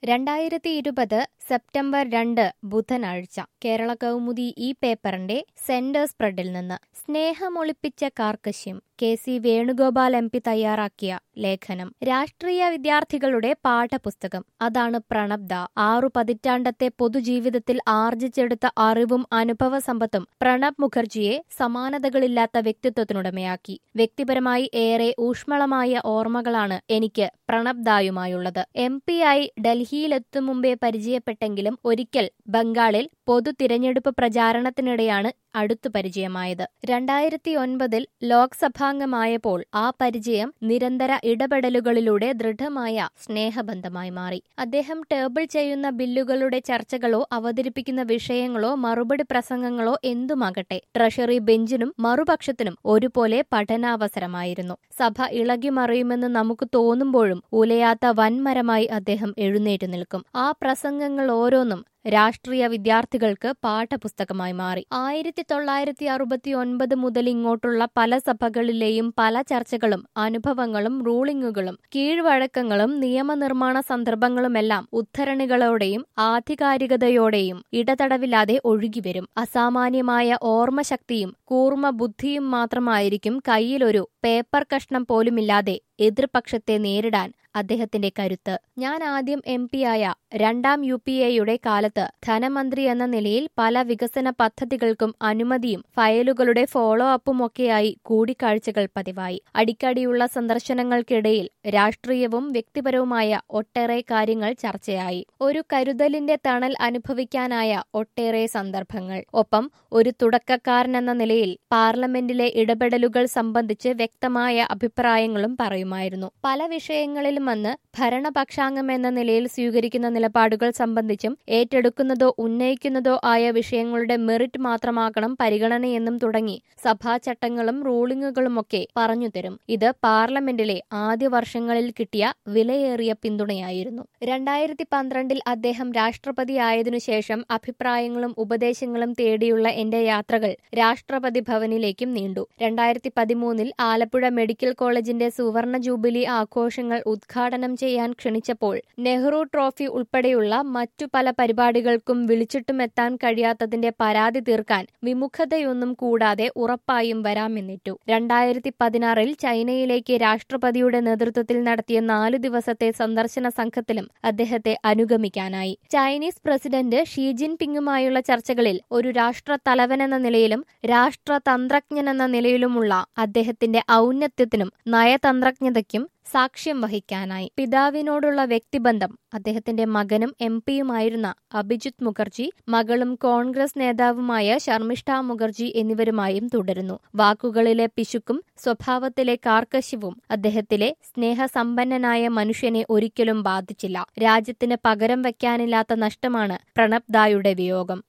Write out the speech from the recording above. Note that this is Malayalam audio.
രണ്ടായിരത്തി ഇരുപത് സെപ്റ്റംബർ രണ്ട് ബുധനാഴ്ച കേരള കൗമുദി ഈ പേപ്പറിന്റെ സെന്റർ സ്പ്രെഡിൽ നിന്ന് സ്നേഹമൊളിപ്പിച്ച കാർക്കശ്യം K C Venugopal M P തയ്യാറാക്കിയ ലേഖനം രാഷ്ട്രീയ വിദ്യാർത്ഥികളുടെ പാഠപുസ്തകം അതാണ് പ്രണബ്ദ ആറു പതിറ്റാണ്ടത്തെ പൊതുജീവിതത്തിൽ ആർജിച്ചെടുത്ത അറിവും അനുഭവ സമ്പത്തും പ്രണബ് മുഖർജിയെ സമാനതകളില്ലാത്ത വ്യക്തിത്വത്തിനുടമയാക്കി വ്യക്തിപരമായി ഏറെ ഊഷ്മളമായ ഓർമ്മകളാണ് എനിക്ക് പ്രണബ്ദായുമായുള്ളത് എം പി ആയി ഡൽഹിയിലെത്തും മുമ്പേ പരിചയപ്പെട്ടെങ്കിലും ഒരിക്കൽ ബംഗാളിൽ പൊതു തിരഞ്ഞെടുപ്പ് പ്രചാരണത്തിനിടെയാണ് അടുത്തു പരിചയമായത് രണ്ടായിരത്തി ഒൻപതിൽ ലോക്സഭാംഗമായപ്പോൾ ആ പരിചയം നിരന്തര ഇടപെടലുകളിലൂടെ ദൃഢമായ സ്നേഹബന്ധമായി മാറി അദ്ദേഹം ടേബിൾ ചെയ്യുന്ന ബില്ലുകളുടെ ചർച്ചകളോ അവതരിപ്പിക്കുന്ന വിഷയങ്ങളോ മറുപടി പ്രസംഗങ്ങളോ എന്തുമാകട്ടെ ട്രഷറി ബെഞ്ചിനും മറുപക്ഷത്തിനും ഒരുപോലെ പഠനാവസരമായിരുന്നു സഭ ഇളകിമറിയുമെന്ന് നമുക്ക് തോന്നുമ്പോഴും ഉലയാത്ത വൻമരമായി അദ്ദേഹം എഴുന്നേറ്റു നിൽക്കും ആ പ്രസംഗങ്ങൾ ഓരോന്നും രാഷ്ട്രീയ വിദ്യാർത്ഥികൾക്ക് പാഠപുസ്തകമായി മാറി ആയിരത്തി തൊള്ളായിരത്തി അറുപത്തി ഒൻപത് മുതൽ ഇങ്ങോട്ടുള്ള പല സഭകളിലെയും പല ചർച്ചകളും അനുഭവങ്ങളും റൂളിംഗുകളും കീഴ്വഴക്കങ്ങളും നിയമനിർമ്മാണ സന്ദർഭങ്ങളുമെല്ലാം ഉദ്ധരണികളോടെയും ആധികാരികതയോടെയും ഇടതടവില്ലാതെ ഒഴുകിവരും അസാമാന്യമായ ഓർമ്മശക്തിയും കൂർമ്മ ബുദ്ധിയും മാത്രമായിരിക്കും കയ്യിലൊരു പേപ്പർ കഷ്ണം പോലുമില്ലാതെ എതിർപക്ഷത്തെ നേരിടാൻ അദ്ദേഹത്തിന്റെ കരുത്ത് ഞാൻ ആദ്യം എം പിയായ രണ്ടാം യു പി എയുടെ കാലത്ത് ധനമന്ത്രി എന്ന നിലയിൽ പല വികസന പദ്ധതികൾക്കും അനുമതിയും ഫയലുകളുടെ ഫോളോ അപ്പുമൊക്കെയായി കൂടിക്കാഴ്ചകൾ പതിവായി അടിക്കടിയുള്ള സന്ദർശനങ്ങൾക്കിടയിൽ രാഷ്ട്രീയവും വ്യക്തിപരവുമായ ഒട്ടേറെ കാര്യങ്ങൾ ചർച്ചയായി ഒരു കരുതലിന്റെ തണൽ അനുഭവിക്കാനായ ഒട്ടേറെ സന്ദർഭങ്ങൾ ഒപ്പം ഒരു തുടക്കക്കാരനെന്ന നിലയിൽ പാർലമെന്റിലെ ഇടപെടലുകൾ സംബന്ധിച്ച് വ്യക്തമായ അഭിപ്രായങ്ങളും പറയുമായിരുന്നു പല വിഷയങ്ങളിലും വന്ന് ഭരണപക്ഷാംഗം എന്ന നിലയിൽ സ്വീകരിക്കുന്ന നിലപാടുകൾ സംബന്ധിച്ചും ഏറ്റെടുക്കുന്നതോ ഉന്നയിക്കുന്നതോ ആയ വിഷയങ്ങളുടെ മെറിറ്റ് മാത്രമാകണം പരിഗണനയെന്നും തുടങ്ങി സഭാ ചട്ടങ്ങളും റൂളിംഗുകളുമൊക്കെ പറഞ്ഞുതരും ഇത് പാർലമെന്റിലെ ആദ്യ വർഷങ്ങളിൽ കിട്ടിയ വിലയേറിയ പിന്തുണയായിരുന്നു രണ്ടായിരത്തി പന്ത്രണ്ടിൽ അദ്ദേഹം രാഷ്ട്രപതിയായതിനു ശേഷം അഭിപ്രായങ്ങളും ഉപദേശങ്ങളും തേടിയുള്ള എന്റെ യാത്രകൾ രാഷ്ട്രപതി ഭവനിലേക്കും നീണ്ടു രണ്ടായിരത്തി പതിമൂന്നിൽ ആലപ്പുഴ മെഡിക്കൽ കോളേജിന്റെ സുവർണ ജൂബിലി ആഘോഷങ്ങൾ ഉദ്ഘാടനം ചെയ്യാൻ ക്ഷണിച്ചപ്പോൾ നെഹ്റു ട്രോഫി ഉൾപ്പെടെയുള്ള മറ്റു പല പരിപാടികൾക്കും വിളിച്ചിട്ടും എത്താൻ കഴിയാത്തതിന്റെ പരാതി തീർക്കാൻ വിമുഖതയൊന്നും കൂടാതെ ഉറപ്പായും വരാമെന്നിട്ടു രണ്ടായിരത്തി പതിനാറിൽ ചൈനയിലേക്ക് രാഷ്ട്രപതിയുടെ നേതൃത്വത്തിൽ നടത്തിയ നാലു ദിവസത്തെ സന്ദർശന സംഘത്തിലും അദ്ദേഹത്തെ അനുഗമിക്കാനായി ചൈനീസ് പ്രസിഡന്റ് ഷീ ജിൻപിങ്ങുമായുള്ള ചർച്ചകളിൽ ഒരു രാഷ്ട്ര തലവനെന്ന നിലയിലും രാഷ്ട്രതന്ത്രജ്ഞനെന്ന നിലയിലുമുള്ള അദ്ദേഹത്തിന്റെ ഔന്നത്യത്തിനും നയതന്ത്രജ്ഞതയ്ക്കും സാക്ഷ്യം വഹിക്കാനായി പിതാവിനോടുള്ള വ്യക്തിബന്ധം അദ്ദേഹത്തിന്റെ മകനും എം പിയുമായിരുന്ന അഭിജിത് മുഖർജി മകളും കോൺഗ്രസ് നേതാവുമായ ശർമിഷ്ഠ മുഖർജി എന്നിവരുമായും തുടരുന്നു വാക്കുകളിലെ പിശുക്കും സ്വഭാവത്തിലെ കാർക്കശ്യവും അദ്ദേഹത്തിലെ സ്നേഹസമ്പന്നനായ മനുഷ്യനെ ഒരിക്കലും ബാധിച്ചില്ല രാജ്യത്തിന് പകരം വയ്ക്കാനില്ലാത്ത നഷ്ടമാണ് പ്രണബ് ദായുടെ വിയോഗം